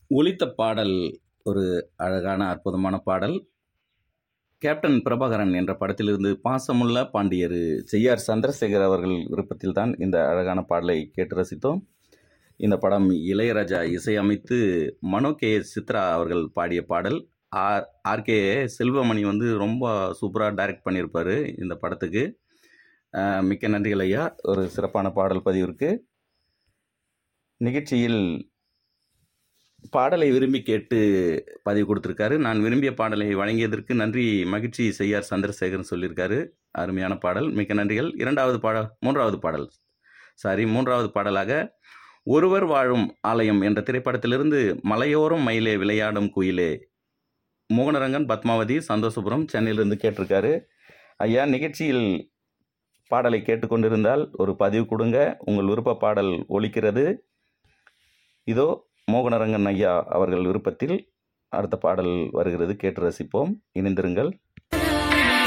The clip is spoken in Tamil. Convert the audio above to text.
ஒலித்த பாடல் ஒரு அழகான அற்புதமான பாடல் கேப்டன் பிரபாகரன் என்ற படத்திலிருந்து பாசமுள்ள பாண்டியர் செய்யார் சந்திரசேகர் அவர்கள் விருப்பத்தில் தான் இந்த அழகான பாடலை கேட்டு ரசித்தோம் இந்த படம் இளையராஜா இசையமைத்து மனோ கே சித்ரா அவர்கள் பாடிய பாடல் ஆர் ஆர்கே செல்வமணி வந்து ரொம்ப சூப்பராக டைரக்ட் பண்ணியிருப்பார் இந்த படத்துக்கு அஹ், மிக்க நன்றிகள் ஐயா ஒரு சிறப்பான பாடல் பதிவிற்கு நிகழ்ச்சியில் பாடலை விரும்பி கேட்டு பதிவு கொடுத்துருக்காரு நான் விரும்பிய பாடலை வழங்கியதற்கு நன்றி மகிழ்ச்சி செய்யார் சந்திரசேகரன் சொல்லியிருக்காரு அருமையான பாடல் மிக்க நன்றிகள் இரண்டாவது பாட மூன்றாவது பாடல் சாரி மூன்றாவது பாடலாக ஒருவர் வாழும் ஆலயம் என்ற திரைப்படத்திலிருந்து மலையோரம் மயிலே விளையாடும் குயிலே மோகனரங்கன் பத்மாவதி சந்தோஷபுரம் சென்னையிலிருந்து கேட்டிருக்காரு ஐயா நிகழ்ச்சியில் பாடலை கேட்டுக்கொண்டிருந்தால் ஒரு பதிவு கொடுங்க உங்கள் விருப்ப பாடல் ஒலிக்கிறது இதோ மோகனரங்கன் ஐயா அவர்கள் விருப்பத்தில் அடுத்த பாடல் வருகிறது கேட்டு ரசிப்போம் இணைந்திருங்கள்